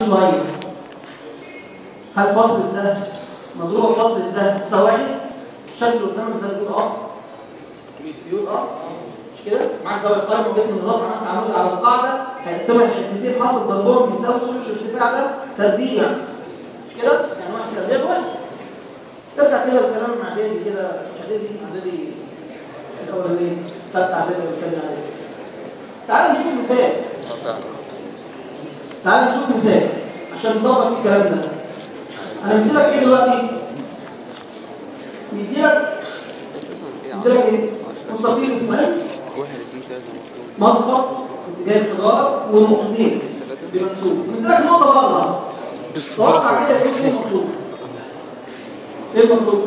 شويه هل فتره ده مضروبه في فتره ده تساوي واحد شكله قدامك ده بيقول اه بيقول اه مش كده معاك زاويه قائمه وجبت من الراس عملت عمود على القاعده هيقسمها لحتتين حصل ضربهم بيساوي طول الارتفاع ده تربيع مش كده يعني واحد تربيع واحد ترجع كده الكلام مع اعدادي كده مش اعدادي اعدادي الاولانيه ثالثه اعدادي ولا ثانيه اعدادي تعال نشوف مثال تعال نشوف مثال عشان نطبق فيه الكلام ده انا مدي لك ايه دلوقتي مدي لك مدي لك ايه مستطيل اسمه ايه واحد اتنين تلاتة مصفى اتجاه الحجاره ونقطتين بمنسوب مدي لك نقطه بره توقع كده ايه المطلوب ايه المطلوب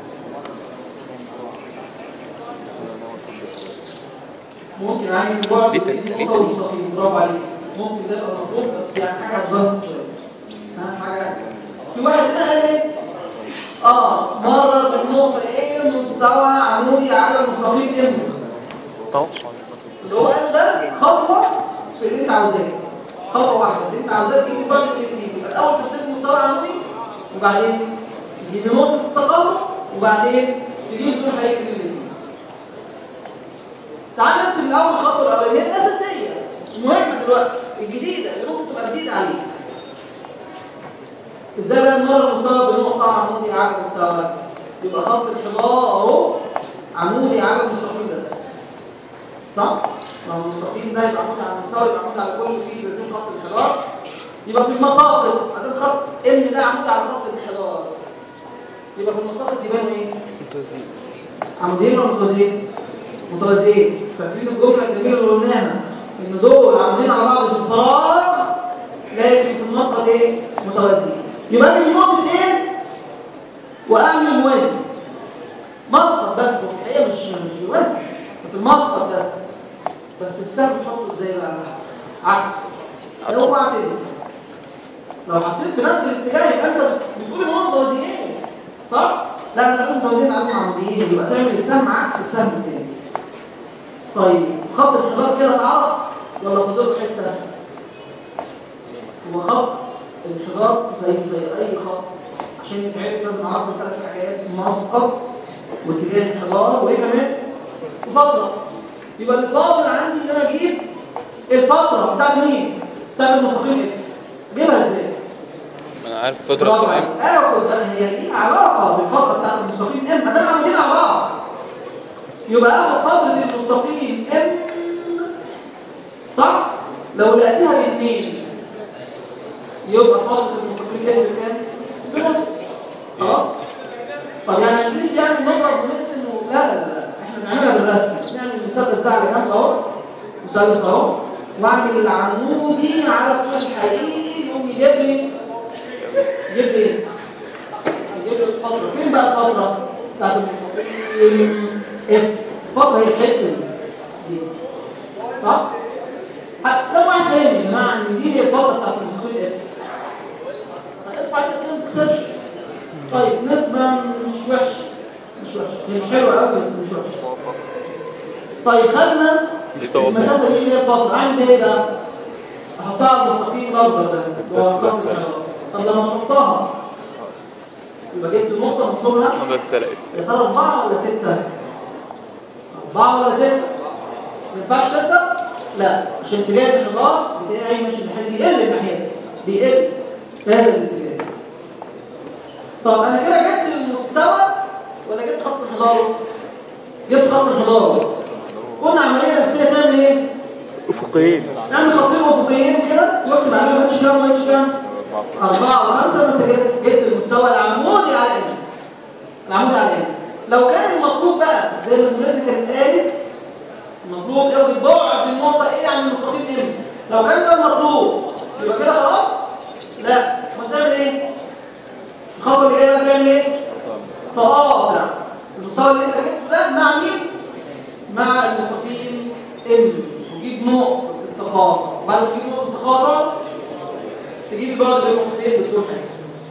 ممكن عين البعد ليه تل- بين ليه النقطة تل- والمستقيم برافو عليك ممكن ده يبقى مطلوب بس يعني حاجه ادفانس شويه ها حاجه في واحد هنا قال ايه اه مرر بالنقطه ايه مستوى عمودي على المستقيم ام توقع اللي هو قال ده خطوه في اللي انت عاوزاه خطوه واحده اللي انت عاوزاه تجيب البعد الاثنين يبقى الاول ترسم مستوى عمودي وبعدين تجيب نقطه التقرب وبعدين تجيب طول حقيقي الاثنين تعال نرسم الاول الخطوه الاولانيه الاساسيه المهمه دلوقتي الجديده اللي ممكن تبقى جديده عليك ازاي بقى نمر المستوى بنقطه عمودي على المستوى يبقى خط الحمار اهو عمودي على المستقيم ده صح؟ ما هو المستقيم ده يبقى عمودي على المستوى يبقى عمودي على كل فيه بيكون خط الحمار يبقى في المساقط بعدين خط ام ده عمودي على خط الحمار يبقى في المساقط يبانوا ايه؟ متوازيين عمودين ولا متوازيين؟ متوازيين فاكرين الجمله الجميله اللي قلناها ان دول عاملين على بعض في الفراغ لكن في المسقط ايه؟ متوازيين يبقى اجي من نقطه ايه؟ واعمل موازي مسقط بس والحقيقه مش مش موازي في المسقط بس بس السهم تحطه ازاي بقى؟ عكس اوعى تنسى لو حطيت في نفس الاتجاه يبقى انت بتقول ان هم متوازيين صح؟ لا انت قلت متوازيين عليهم عموديين يبقى تعمل السهم عكس السهم التاني طيب خط الحجار كده اتعرف ولا فاضل له حته؟ هو خط الحجار زي زي اي خط عشان يتعرف لازم نعرف ثلاث حاجات مسقط واتجاه الحجار وايه كمان؟ وفتره يبقى الفاضل عندي ان انا اجيب الفتره بتاعت مين؟ بتاعت المستقيم ايه؟ اجيبها ازاي؟ انا عارف فترة برافو قائمة عليك. اخد هي ليها علاقه بالفتره بتاعت المستقيم ام ما دام عاملين على بعض يبقى اخد فتره المستقيم ام صح لو لقيتها باثنين يبقى فتره المستقيم ام بكام بنص خلاص طب يعني هنقيس يعني نضرب ونقسم و- لا لا لا احنا بنعملها بالرسم نعمل المثلث ده على جنب اهو مثلث اهو واعمل العمودي على الطول الحقيقي يقوم يجيب لي يجيب لي ايه؟ يجيب لي الفتره فين بقى الفتره بتاعت المستقيم اف الفتره هي الحته دي صح حتى كم واحد فاهم يا جماعه ان دي هي الفتره بتاعت المستقيم اف هترفع كده ما تكسرش طيب نسبه مش وحشه مش وحشه هي مش حلوه قوي بس مش وحشه موافق طيب خدنا مش توافق. المسافه دي اللي هي الفتره اعمل ايه بقى احطها على المستقيم الاخضر ده اللي هو بس خط بتسلق. الحجارة. طب لما احطها يبقى جبت النقطه منصوبها مرة اتسرقت يا ترى اربعه ولا سته اربعه ولا سته ما ينفعش سته لا عشان اتجاه الحجار بتلاقي ماشي الناحيه دي بيقل الناحيه دي بيقل في هذا الاتجاه طب انا كده جبت المستوى ولا جبت خط الحجار جبت خط الحجار قلنا عمليه نفسيه تعمل ايه افقيين نعمل خطين افقيين كده واكتب عليهم اتش كام واتش كام أربعة وخمسة وأنت جبت جبت المستوى العمودي على الإم العمودي على الإم لو كان المطلوب بقى زي ما زميلتي كانت قالت المطلوب قوي بعد النقطة إيه عن المستقيم إم لو كان ده المطلوب يبقى كده خلاص؟ لا ما تعمل إيه؟ الخطوة اللي جاية بقى تعمل إيه؟ تقاطع المستوى اللي أنت جبته ده مع مين؟ مع المستقيم إم وجيب نقطة التقاطع بعد ما تجيب نقطة التقاطع تجيب البعد بين النقطتين بتقول حاجه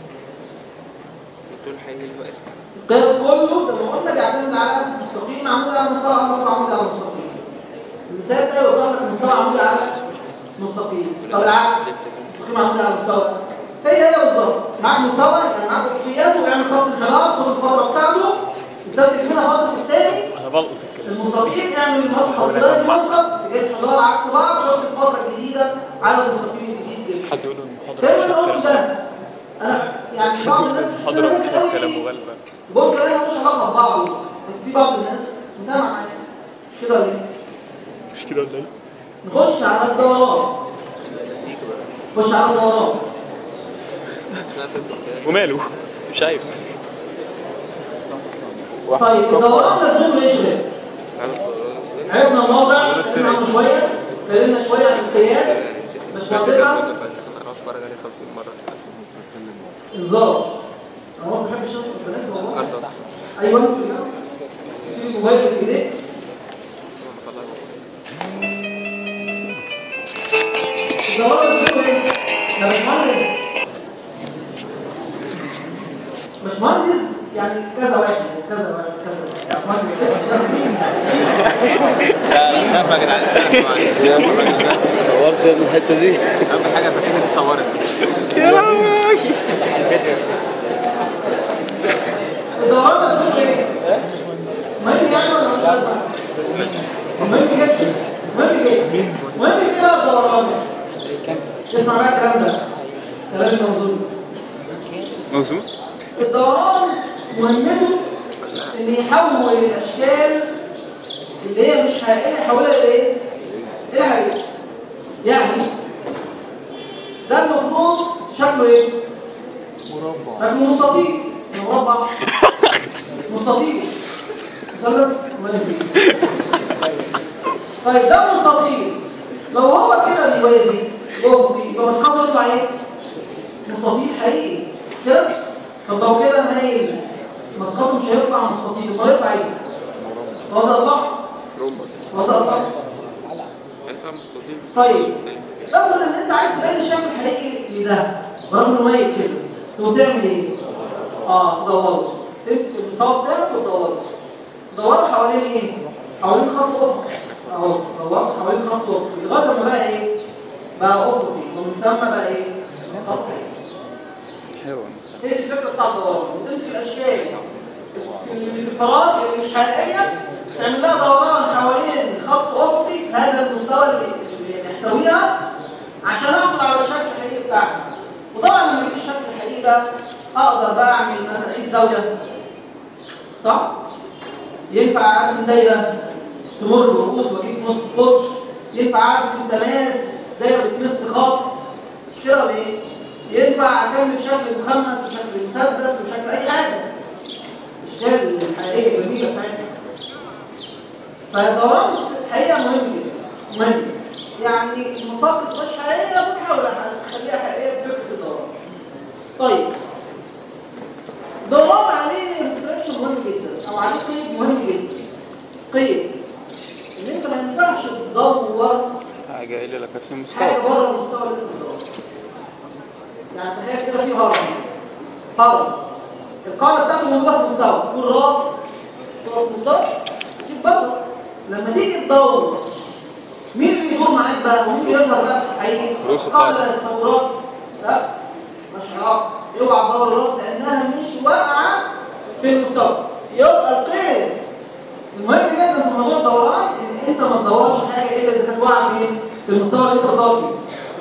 بتقول حاجة اللي هو اسمها القياس كله زي ما قلنا بيعتمد على مستقيم عمود على مستوى على مستوى عمود على مستقيم المثال ده يوضح لك مستوى عمود على مستقيم طب العكس قيمه عموديه على مستوى هي هي بالظبط معاك مستوى يعني معاك افقيات ويعمل خط انحراف خد الفتره بتاعته يستنتج منها فتره الثاني انا بلقط الكلام المستقيم اعمل المسقط وده المسقط تجيب حضار عكس بعض شوف الفتره الجديده على المستقيم الجديد كده حد يقول المحاضرة كلام مش اللي قلته الكلام ده انا يعني بعض الناس المحاضرة مش بتستخدم الكلام قوي مغلبة بكره انا مش علاقه ببعض بس في بعض الناس متابعه معايا مش كده ليه؟ مش كده ولا ايه؟ نخش على الدوران نخش على الدوران وماله مش عيب طيب الدوران ده زوم ايه يا شباب؟ عرفنا الموضع اتكلمنا عنه شويه اتكلمنا شويه عن القياس مش منطقه انذار انا ما بحبش اشوف البنات والله ايوه سيب الموبايل في ايديك الدوران ده زوم ايه؟ يا باشمهندس باشمهندس يعني كذا واحد كذا واحد كذا واحد يا باشمهندس لا لا سقف يا جدعان سقف معلش صورت يا ابني الحته دي اهم حاجه الحته دي صورت الدوران ده اسمه ايه؟ مهم يعني ولا مش لازم؟ مهم جدا مهم جدا مهم كده الدوران اسمع بقى الكلام ده كلام الموضوع موزون الدوران مهمته ان يحول الاشكال اللي هي مش حقيقيه يحولها لايه؟ الى حقيقيه يعني ده المفروض شكله ايه؟ مربع شكله مستطيل مربع مستطيل مثلث موازي طيب ده مستطيل لو هو كده بيوازي افقي يبقى مسقطه يطلع ايه؟ مستطيل حقيقي كده طب لو كده مايل مسقطه مش هيطلع مستطيل يبقى يطلع ايه؟ وزن البحر رومبس وزن البحر هيطلع مستطيل طيب افرض ان انت عايز تبين الشكل الحقيقي لده برغم انه ميت كده تقوم تعمل ايه؟ اه تدوره تمسك المستوى بتاعك وتدوره تدوره حوالين ايه؟ حوالين خط افقي اهو دورت حوالين خط افقي لغايه ما بقى ايه؟ بقى افقي ومن ثم بقى ايه؟ خط حقيقي حلو هي دي الفكره بتاعت الدوران وتمسك الاشكال اللي في الفراغ اللي مش حقيقيه تعمل لها دوران حوالين خط افقي في هذا المستوى اللي اللي يحتويها عشان احصل على الشكل الحقيقي بتاعها وطبعا لما اجيب الشكل الحقيقي ده اقدر بقى اعمل مثلا ايه الزاويه صح ينفع ارسم دايره تمر برؤوس واجيب نص قطر ينفع ارسم تماس دايره بتمس خط مش كده ولا ايه ينفع اكمل شكل مخمس وشكل مسدس وشكل اي حاجه الاشكال الحقيقيه الجميله بتاعتنا فالدوران الحقيقه مهم جدا مهم يعني المساقط مش حقيقيه بنحاول اخليها حقيقيه بفكره الدوران طيب دوران عليه انستراكشن مهم جدا او عليه قيد مهم جدا قيد ان انت ما ينفعش تدور حاجه الا لك في المستوى حاجه بره المستوى اللي انت بتدور يعني تخيل كده في هرم هرم القاعده بتاعته موجوده في مستوى تكون راس تقف في مستوى تجيب بره لما تيجي تدور مين اللي يدور معاك بقى ومين اللي يظهر بقى حقيقي رؤوس القاعده القاعدة. تساوي راس لا مش علاقه اوعى تدور الراس لانها مش واقعه في المستوى يبقى القيد المهم جدا في موضوع الدوران ان انت ما تدورش حاجه الا اذا كانت واقعه فين في المستوى اللي انت بتدور فيه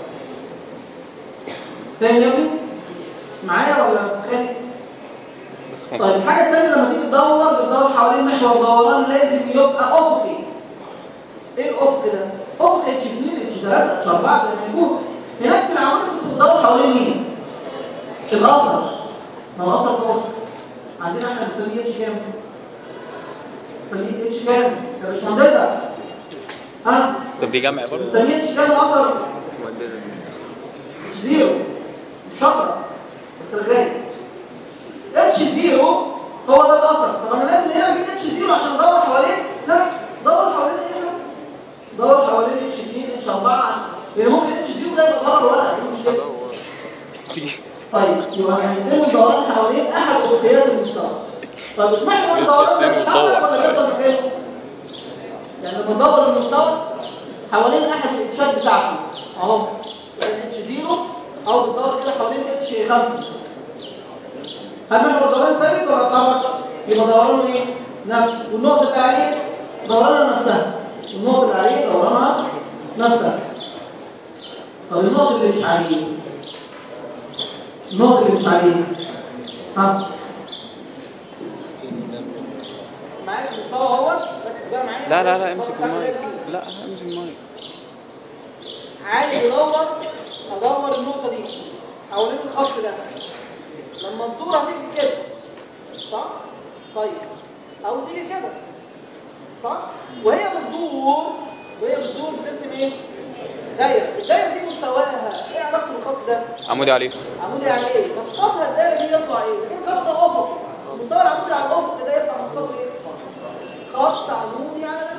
فاهم يا ابني معايا ولا متخيل طيب الحاجه الثانيه لما تيجي تدور بتدور حوالين محور دوران لازم يبقى افقي ايه الافق ده افق اتش 2 اتش 3 اتش 4 زي ما يكون هناك في العوامل كنت بتدور حوالين مين الاثر ما هو الاثر ده افق عندنا احنا بنسميه اتش كام بنسميه اتش كام يا باشمهندسه ها طب دي جمع برضه بنسميه اتش كام الاثر زيرو مش شطرة بس الغالي اتش زيرو هو ده الاثر طب انا لازم هنا اجيب اتش زيرو عشان ادور حوالين لا دور حوالين ايه بقى؟ دور حوالين اتش 2 اتش 4 لان ممكن اتش زيرو ده يبقى بره الورقه دي مش كده طيب يبقى هيتم الدوران حوالين احد افقيات المستوى طب محور الدوران ده بتدور يتحرك ولا يفضل مكانه؟ يعني لما ندور المستوى حوالين احد الاتشات بتاعته اهو اتش 0 او بتدور كده حوالين اتش 5 هل محور الدوران ثابت ولا اتحرك يبقى دورانه ايه نفس والنقطه اللي عليه دورانها نفسها النقطه اللي عليه دورانها نفسها طب النقطه اللي مش عليه النقطه اللي مش عليه ها معاك المستوى اهوت ركز بقى معايا لا لا لا امسك خالص هعمل المايك إيه؟ لا امسك المايك عايز ادور ادور النقطه دي حوالين الخط ده لما الدوره هتيجي كده صح طيب او تيجي كده صح وهي بتدور وهي بتدور بترسم ايه دايره الدايره دي مستواها ايه علاقته بالخط ده عمودي عليه عمودي عليه مسقطها الدايره دي يطلع ايه اذا كان خط افق المستوى العمودي على الافق ده يطلع مسقطه ايه خط عمودي على ده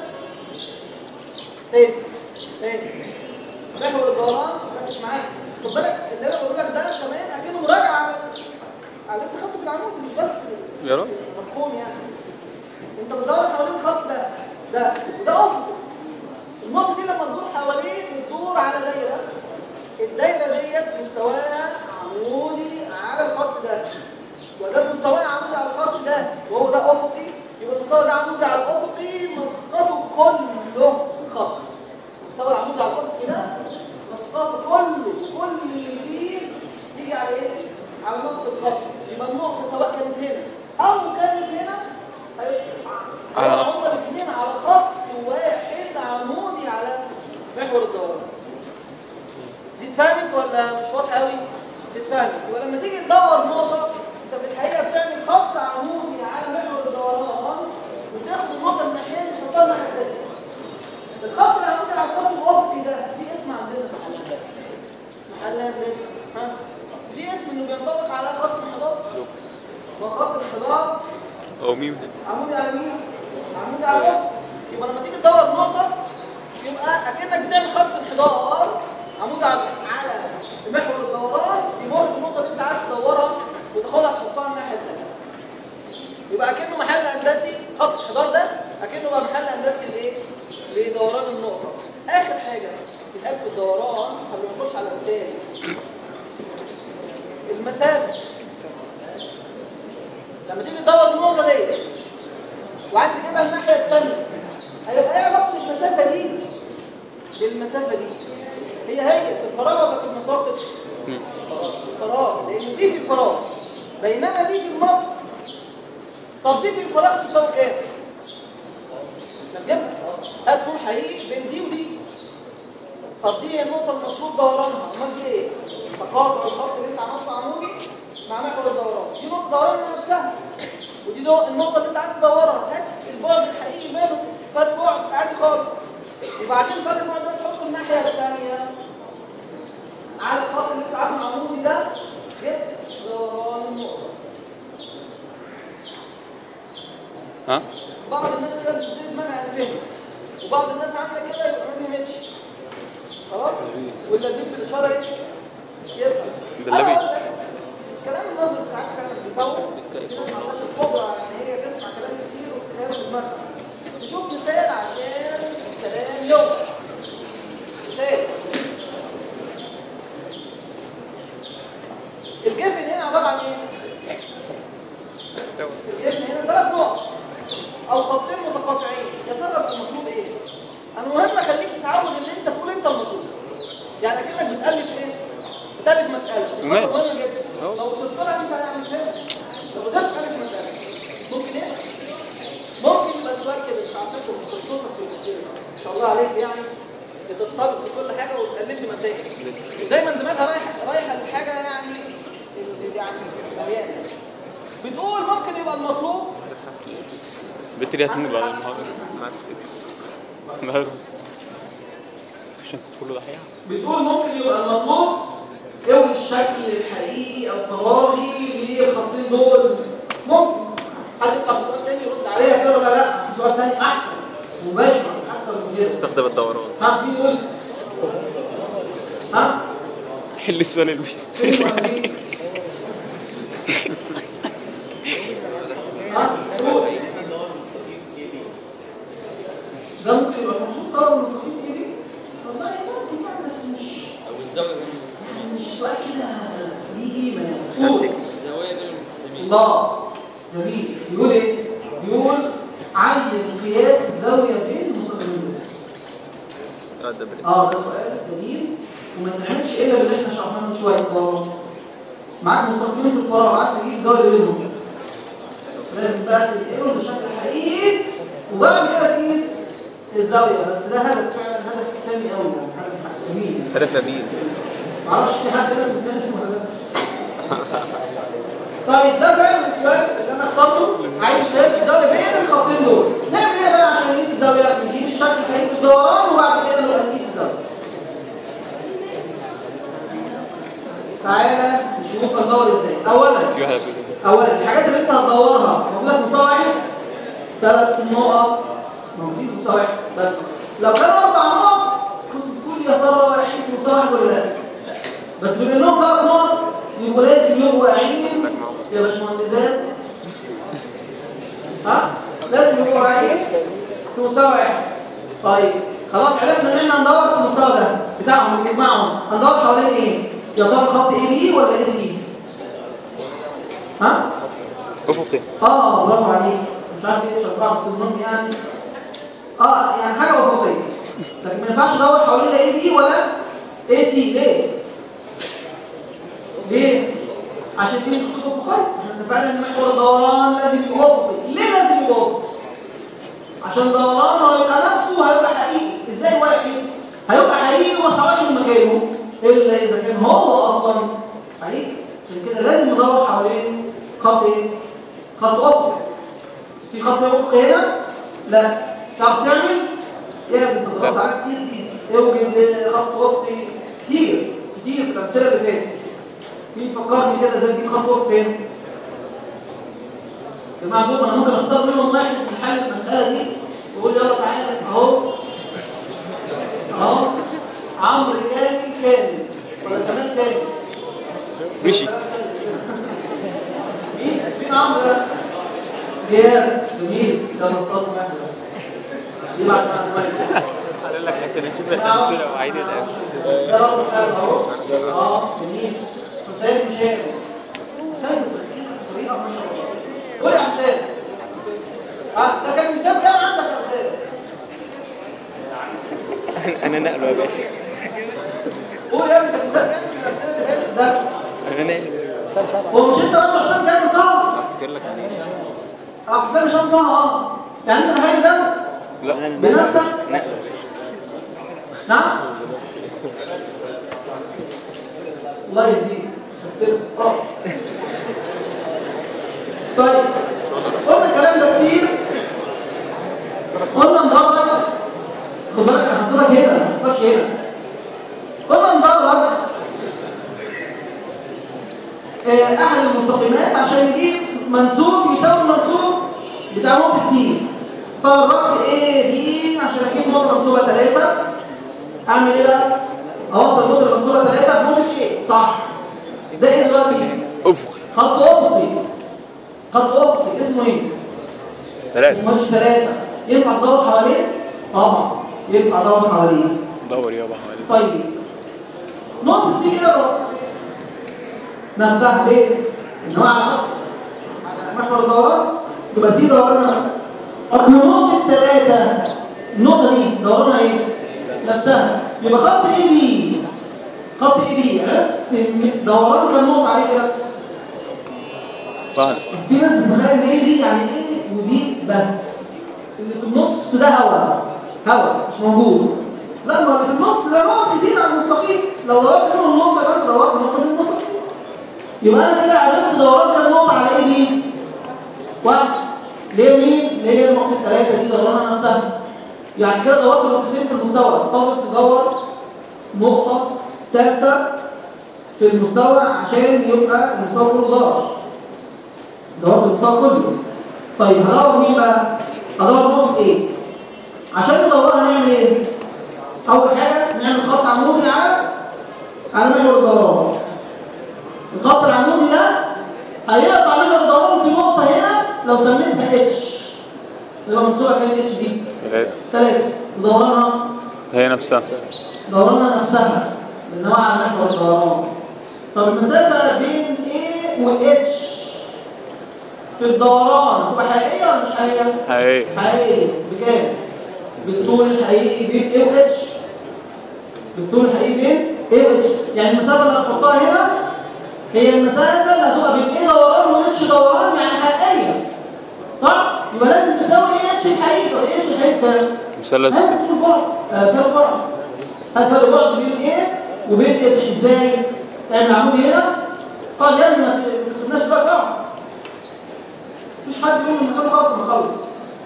تاني تاني محور الدوران ركز معايا خد بالك اللي انا بقول لك ده كمان اكنه مراجعه على على اللي انت خدته في العمود مش بس يا رب مفهوم يعني انت بتدور حوالين الخط ده ده وده افق النقطه دي لما تدور حواليه بتدور على دايره الدايره ديت مستواها عمودي على الخط ده وده مستواه عمودي على الخط ده وهو ده افقي يبقى المستوى ده عمودي على الافقي مسقطه كله خط المستوى العمودي على الافقي ده مسقطه كله كل اللي فيه تيجي على ايه؟ على نفس الخط يبقى النقطه سواء كانت هنا او كانت هنا هيبقى- على نفس هما الاثنين على خط واحد عمودي على محور الدوران دي اتفهمت ولا مش واضحه قوي اتفهمت يبقى لما تيجي تدور نقطه انت في الحقيقه بتعمل خط عمودي على محور الدوران وتاخد النقطه من ناحيه تحطها الناحيه الثانيه الخط العمودي على الخط الافقي ده في اسم عندنا في محل هندسه محل هندسه ها في اسم انه بينطبق على خط الانحدار لوكس وخط الانحدار او ميم عمودي على مين؟ عمودي على الأفق يبقى لما تيجي تدور نقطة يبقى أكنك بتعمل خط انحدار عمودي على على محور الدوران يمر النقطة اللي أنت عايز تدورها وتاخدها تحطها الناحية التانية يبقى أكنه محل هندسي خط الانحدار ده أكنه بقى محل هندسي لإيه؟ لدوران النقطة آخر حاجة تتقال في الدوران قبل ما نخش على مثال المسافة لما تيجي تدور النقطة دي وعايز تجيبها الناحية الثانية هيبقى ايه علاقة المسافة دي بالمسافة دي هي هي في الفراغ ولا في المساقط؟ مم. الفراغ لأن دي في الفراغ بينما دي في النص طب دي في الفراغ تساوي كام؟ نجيبها هات طول حقيقي بين دي ودي طب دي هي النقطة المطلوب دورانها امال دي ايه؟ تقاطع الخط اللي انت عملته عمودي مع محور الدوران دي نقطة دورانها نفسها ودي دو النقطة اللي انت عايز تدورها هات البعد الحقيقي بينهم فرق بعد عادي خالص وبعدين فرق البعد ده تحطه الناحية الثانية على الخط اللي انت عامله عمودي ده جبت دوران النقطة ها بعض الناس كده بتزيد منع الفهم وبعض الناس عامله كده يبقى ما فهمتش خلاص ولا دي في الاشاره ايه يبقى ده اللبي. أنا أقول لك، كلام النظر ساعات فعلا بيطول في ناس ما عندهاش القدره ان هي تسمع كلام كتير وتتخيل في دماغها نشوف مثال عشان الكلام يوصل مثال الجفن هنا عباره عن ايه؟ الجسم هنا ثلاث نقط او خطين متقاطعين يا ترى يبقى المطلوب ايه انا مهم اخليك تتعود ان انت تقول انت المطلوب يعني كانك بتالف ايه بتالف مساله ماشي. مهم جدا أهو. لو وصلت لها انت هتعمل كده لو وصلت تالف مساله ممكن ايه ممكن يبقى سؤال كده بتاعتك متخصصه في المسيره ان شاء الله عليك يعني بتستبق في كل حاجه وتالفي مسائل ودايما دماغها رايحه رايحه لحاجه يعني ال- يعني مليانه بتقول ممكن يبقى المطلوب البت دي هتموت بعد المحاضرة مع نفسي ماله عشان كله ضحية بتقول ممكن يبقى المطلوب اوي الشكل الحقيقي او الفراغي للخطين دول ممكن حد يطلع بسؤال تاني يرد عليها كده ولا لا في سؤال تاني احسن مباشر اكتر من كده استخدم الدوران ها مين يقول ها حل السؤال اللي مين يقول مين؟ ها قول. ده ممكن يبقى المفروض طلب مستقيم ايه والله ممكن يعني بس مش يعني مش سؤال كده قول. الله جميل يقول ايه يقول عين قياس الزاويه بين المستقيمين اه ده بريك اه ده سؤال جميل وما تعملش الا باللي احنا شرحناه من شويه والله معاك مستقيمين في الفراغ عايز تجيب زاويه بينهم لازم بقى تنقله بشكل حقيقي وبعد كده تقيس الزاويه بس ده هدف فعلا هدف سامي قوي يعني هدف جميل هدف نبيل معرفش في حد كده اسمه سامي ولا لا طيب ده فعلا السؤال اللي انا اخترته عايز شايف الزاويه بين الخطين دول نعمل ايه بقى عشان نقيس الزاويه نجيب الشكل الحقيقي الدوران وبعد كده نبقى نقيس الزاويه تعالى نشوف هندور ازاي اولا في واحد في اولا الحاجات اللي انت هتدورها موجوده في مساوي واحد ثلاث نقط موجودين في مساوي واحد بس لو كانوا اربع نقط كنت تقول يا ترى واقعين في مساوي واحد ولا لا بس بما انهم ثلاث نقط يبقوا لازم يبقوا واقعين يا باشمهندسات ها لازم يبقوا واقعين في مستوى واحد طيب خلاص عرفنا ان احنا هندور في المستوى ده بتاعهم نجمعهم هندور حوالين ايه يا ترى خط اي بي ولا اي سي ها افقي اه برافو عليك مش عارف ايه شرطات النوم يعني اه يعني حاجه افقيه لكن ما ينفعش ادور حوالين لا اي بي ولا اي سي ليه ليه عشان دي مش خطوط افقيه احنا اتفقنا ان محور الدوران لازم يبقى افقي ليه لازم يبقى افقي عشان دورانه هيبقى نفسه هيبقى حقيقي ازاي واحد هيبقى حقيقي وما اتحركش من مكانه الا اذا كان هو اصلا حقيقي عشان كده لازم ندور حوالين خط ايه خط افقي في خط افقي هنا لا تعرف تعمل لازم تضغط على كتير دي اوجد خط افقي كتير كتير في الامثله اللي فاتت مين فكرني كده ازاي تجيب خط افقي هنا جماعه بكره انا ممكن اختار منهم واحد لحل المساله دي ويقول يلا تعالى اهو اهو عمرو كامل كامل ولا كمال كامل مشي مين فين عمرو ده جياد جميل ده نصاب واحد دي بعد ما أسمعك. قال لك حتى نشوف الامثله وعيد الامثله ده برضه حلو اهو اه جميل حسين مشاري حسين طريقه ما شاء الله قول يا حسين ها ده كان مثال كام عندك يا حسين انا نقله يا باشا قول يا ابني ده مثال كام في الامثله اللي فاتت ده انا نقله هو مش انت برضه حسام كام طه افتكر لك منين اه حسام هشام طه اه يعني انت الحاجه ده لا بنفسك نقله نعم الله يهديك ستر اه طيب قلنا الكلام ده كتير قلنا ندرج خد بالك انا حطيتك هنا ما تحطش هنا قلنا ندرج آه، احد المستقيمات عشان نجيب منسوب يساوي المنسوب بتاع نقطه سي فالرقم ايه بي عشان اجيب نقطه منسوبه 3 اعمل ايه بقى اوصل نقطه منسوبه 3 بنقطه شيء صح ده ايه دلوقتي افقي خط افقي خط افقي اسمه ايه ثلاثة اسمه اتش 3 ينفع تدور حواليه طبعا ينفع تدور حواليه دور يابا حوالي طيب نقطة سي كده بقى. نفسها ليه؟ ان هو على خط على محور الدوران يبقى سي دورانها نفسها طب نقطة ثلاثة النقطة دي دورانها ايه؟ نفسها يبقى خط اي بي خط اي بي عرفت ان دوران كام نقطة عليه كده؟ فهد في ناس بتتخيل ان ايه دي يعني ايه ودي بس اللي في النص ده هواء هواء مش موجود لا ما اللي في النص ده نقط كتير على المستقيم لو دورت منهم النقطه يبقى انت دورت نقطه من المستقيم يبقى انا كده عرفت دوران كام نقطه على ايه دي واحد ليه مين اللي هي النقطه الثلاثه دي دورانها نفسها يعني كده دورت نقطتين في المستوى فاضل تدور نقطه ثالثه في المستوى عشان يبقى المستوى كله دار دورت المستوى كله طيب هدور مين بقى هدور نقطه ايه عشان ندورها نعمل ايه اول حاجه نعمل خط عمودي على على محور الدوران الخط العمودي ده هيقطع محور الدوران في نقطه هنا لو سميتها اتش يبقى منصوبه كام اتش دي ثلاثة ثلاثه دورانها هي نفسها دورانها نفسها لان هو على محور الدوران طب المسافه بين A و اتش في الدوران تبقى حقيقيه ولا مش حقيقيه؟ حقيقي حقيقيه بكام؟ بالطول الحقيقي بين ايه و اتش بالطول الحقيقي بين ايه و اتش يعني المسافه اللي هتحطها هنا هي المسافه اللي هتبقى بين ايه دوران و اتش دوران يعني حقيقيه صح؟ يبقى لازم تساوي ايه اتش الحقيقي وايه اتش الحقيقي ده؟ مثلث هل فرق بعض آه، فرق بعض هل فرق بعض بين ايه وبين اتش ازاي يعني العمود هنا قال يا ابني ما تخدناش بقى بعض مفيش حد فيهم من مكانه خالص ما خلص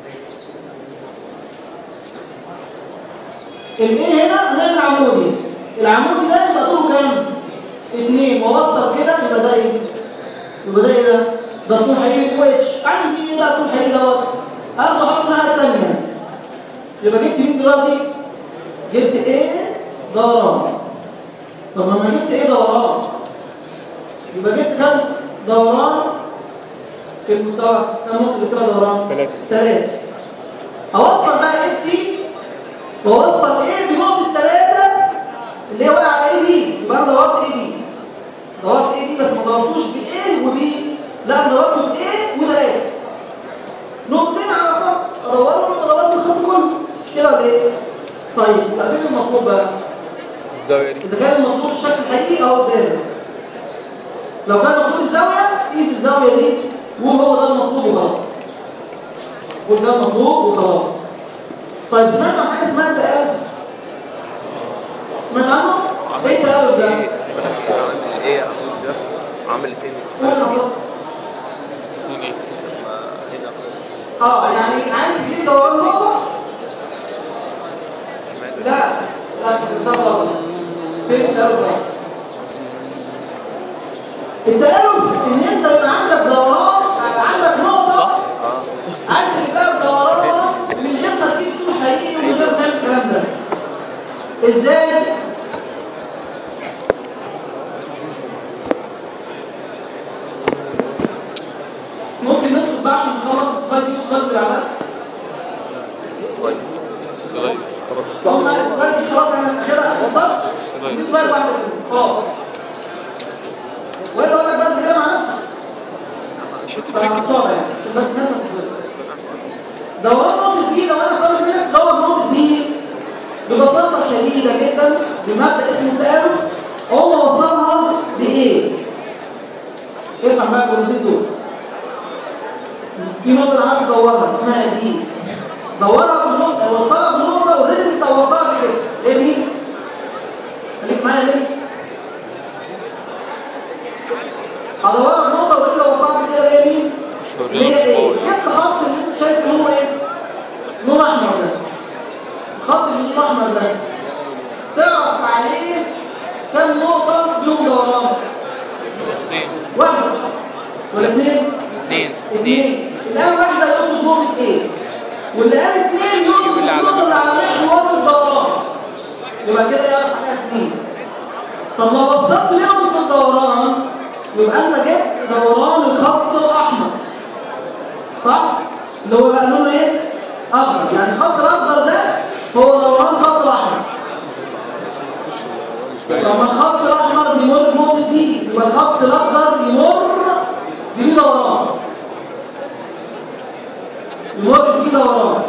الايه هنا هنعمل عمودي العمودي ده يبقى طوله كام؟ اتنين واوصل كده يبقى ده ايه؟ يبقى ده ايه ده؟ ده طول حقيقي و اتش اعمل دي ايه بقى طول حقيقي دوت؟ اخد احط الناحيه الثانيه يبقى جبت مين دلوقتي؟ جبت ايه دوران طب لما جبت ايه دوران يبقى جبت كم دوران في المستوى كم نقطة كده دوران؟ ثلاثة. ثلاثة اوصل بقى اكس سي واوصل ايه بنقطة ثلاثة اللي هي واقعة على ايه دي يبقى انا دورت ايه دي دورت ايه دي بس ما دورتوش بايه وبي لا انا دورت بايه وثلاثة نقطتين على خط ادورهم يبقى دورت الخط كله مش كده ولا ايه؟ طيب يبقى فين المطلوب بقى؟ الزاوية دي إذا كان المطلوب الشكل الحقيقي أهو قدامك لو كان مطلوب الزاوية قيس الزاوية دي وقول هو ده المطلوب وخلاص قول ده المطلوب وخلاص طيب سمعت عن حاجة اسمها تآلف سمعت عنه؟ ايه التآلف ده؟ عامل ايه يا أخوي ده عامل اتنين قول يا خلاص اتنين ايه هنا خالص اه يعني عايز تجيب دوران نقطة لا لا ده غلط فين التآلف ده؟ التآلف ان انت يبقى عندك دوران عندك نقطة عايز تجيبها بدوران من غير ما تجيب طول حقيقي ومن غير ما تعمل الكلام ده ازاي؟ ممكن نسكت بقى عشان نخلص السلايد دي والسلايد اللي بعدها السلايد ثم السلايد دي خلاص انا كده وصلت السلايد. دي سلايد واحده بس. خلاص ولا اقول لك بس كده مع نفسك مش بس هتفرق عصابة يعني عشان بس الناس ما تتصدق دوران نقطة بي لو انا طالب منك دور نقطة بي ببساطة شديدة جدا بمبدأ اسمه التآلف هو وصلها بإيه؟ افهم بقى الجملتين دول في نقطة أنا عايز أدورها اسمها بي دورها بنقطة وصلها بنقطة اوريدي أنت دورتها قبل كده إيه دي؟ خليك معايا ليه؟ هدورها بنقطة اوريدي دورتها قبل كده اللي هي مين؟ اللي هي ايه؟ جبت خط اللي انت شايف لونه ايه؟ لون احمر ده الخط اللي لونه احمر ده تعرف عليه كم نقطة لهم دوران؟ نقطتين واحدة ولا اثنين؟ اتنين اثنين اللي قال واحدة يقصد نقطة ايه؟ واللي قال اثنين يقصد اللي على النقطة اللي على محور الدوران يبقى كده يعرف عليها اثنين طب لو بصيت لهم في الدوران يبقى انت جبت دوران الخط الاحمر صح؟ اللي هو بقى لونه ايه؟ اخضر يعني الخط الاخضر ده هو دوران الخط الاحمر لما الخط الاحمر بيمر بنقطه دي يبقى الخط الاخضر يمر بدي دوران يمر بدي دوران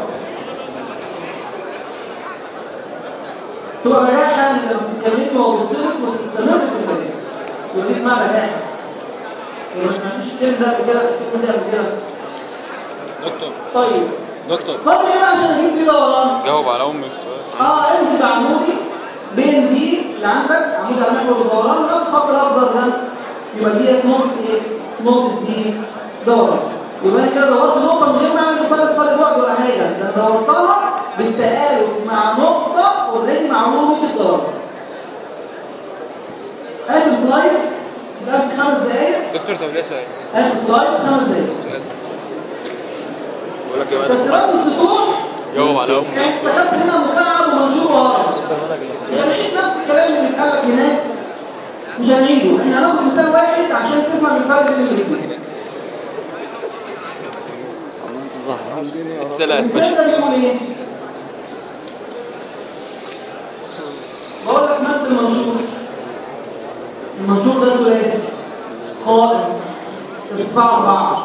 تبقى بجاحة ان لما تتكلمي وابصلك وتستمر في الكلام ودي اسمها بجاحة يعني ما سمعتوش الكلام ده قبل كده الكلام ده قبل كده دكتور طيب دكتور فاضل ايه بقى عشان اجيب دي دوران جاوب على ام السؤال اه انزل عمودي بين دي اللي عندك عمود على محور الدوران ده الخط الاخضر ده يبقى دي نقطه ايه؟ نقطه دي دوران يبقى انا كده دورت نقطه من غير ما اعمل مثلث فرق بعد ولا حاجه ده انا دورتها بالتآلف مع نقطه اوريدي معموله في الدوران اخر سلايد ده في خمس دقايق دكتور طب ليه سؤال؟ اخر سلايد في خمس دقايق بقول لك ايه بقى تسريبات السطوح جاوب على ام يعني السؤال اتخذت هنا مكعب ومنشور ورا مش هنعيد نفس الكلام اللي اتقال لك هناك مش هنعيده احنا هناخد مثال واحد عشان تفهم الفرق بين الاثنين اتسلقت المثال ده بيقول ايه؟ بقول لك مثل المنشور المنشور ده ثلاثي قائم ارتفاع أربعة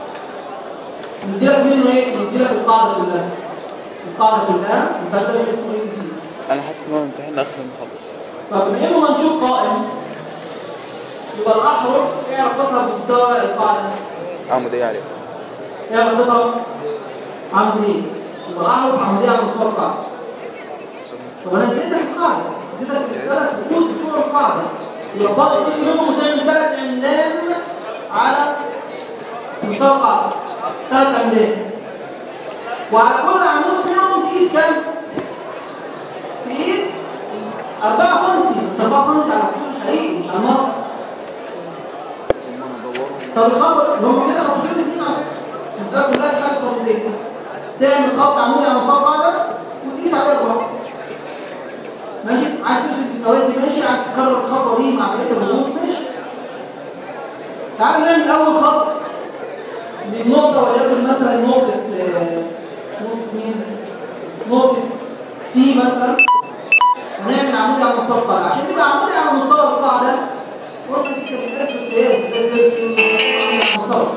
نديلك منه إيه؟ نديلك القاعدة كلها القاعدة كلها مثلث اسمه اي بي سي انا حاسس ان هو امتحان اخر المحاضره فبما انه منشوط قائم يبقى الاحرف ايه علاقتها بمستوى القاعده؟ عمودية عليه ايه علاقتها؟ عموديه يبقى الاحرف عموديه على مستوى القاعده طب انا اديتك القاعده اديتك الثلاث رؤوس بتوع القاعده يبقى فاضل كل منهم تعمل ثلاث عمدان على مستوى القاعده ثلاث عمدان وعلى كل عمود منهم تقيس كام؟ تقيس 4 سم بس 4 سم على طول حقيقي مش على مصر طب الخط هم كده خطين الاثنين على فكره كلها بتاعت خطين تعمل خط عمودي على مستوى القاعده وتقيس عليه الرقم ماشي عايز تمسك التوازي ماشي عايز تكرر الخطوه دي مع بقيه الرؤوس ماشي تعال نعمل اول خط من نقطه وليكن مثلا نقطه آه، نقطه مين نقطه سي مثلا هنعمل عمودي على مستوى القاعده عشان يبقى عمودي على مستوى القاعده قلنا دي كانت بتدرس في القياس ازاي ترسم عمودي على مستوى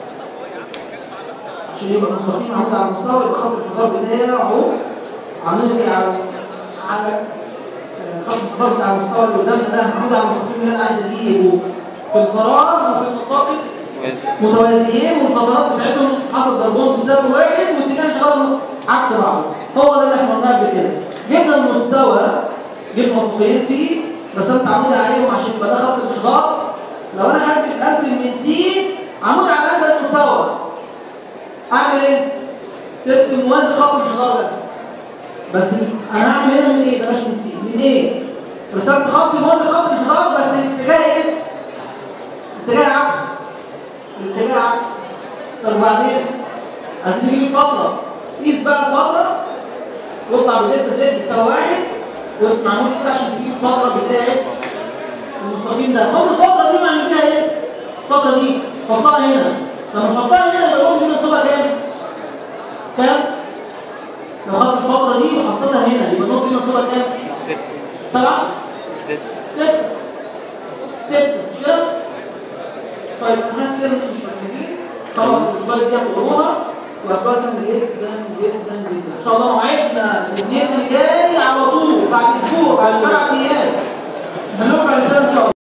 عشان يبقى مستقيم عمودي على مستوى يبقى خط الانحدار بتاعه عمودي على على آه، خط الانحدار بتاع المستوى اللي قدامنا ده عمودي على المستقيم اللي انا عايز اجيبه في الفراغ وفي المساقط متوازيين والفترات بتاعتهم حصل ضربهم بسبب واحد واتجاه انحدارهم عكس بعض هو ده اللي احنا قلناه قبل كده جبنا المستوى جبنا مفوقين فيه رسمت عمودي عليهم عشان يبقى ده خط الانحدار لو انا حابب ارسم من سي عمودي على هذا المستوى اعمل ايه؟ ترسم موازي خط الانحدار ده بس انا هعمل هنا من ايه؟ بلاش من سي من ايه؟ رسمت خط موازي خط الانحدار بس الاتجاه ايه؟ الاتجاه العكسي الاتجاه العكسي طب وبعدين عايزين نجيب الفترة قيس بقى الفترة واطلع بدلتا زد بيساوي واحد واسمع عمود كده عشان تجيب الفترة بتاعت المستقيم ده خد الفترة دي معنى بيها ايه؟ الفترة دي حطها هنا لما تحطها هنا يبقى النقطة دي منصوبة كام؟ كام؟ لو خدت الفترة دي وحطيتها هنا يبقى النقطة دي منصوبة كام؟ سبعة؟ ستة ستة مش كده؟ طيب الناس كده مش مركزين خلاص الاسبوع دي هتقروها واسبوع سهل جدا جدا جدا ان شاء الله موعدنا الاثنين اللي جاي على طول بعد اسبوع بعد سبع ايام هنرفع الرساله ان شاء الله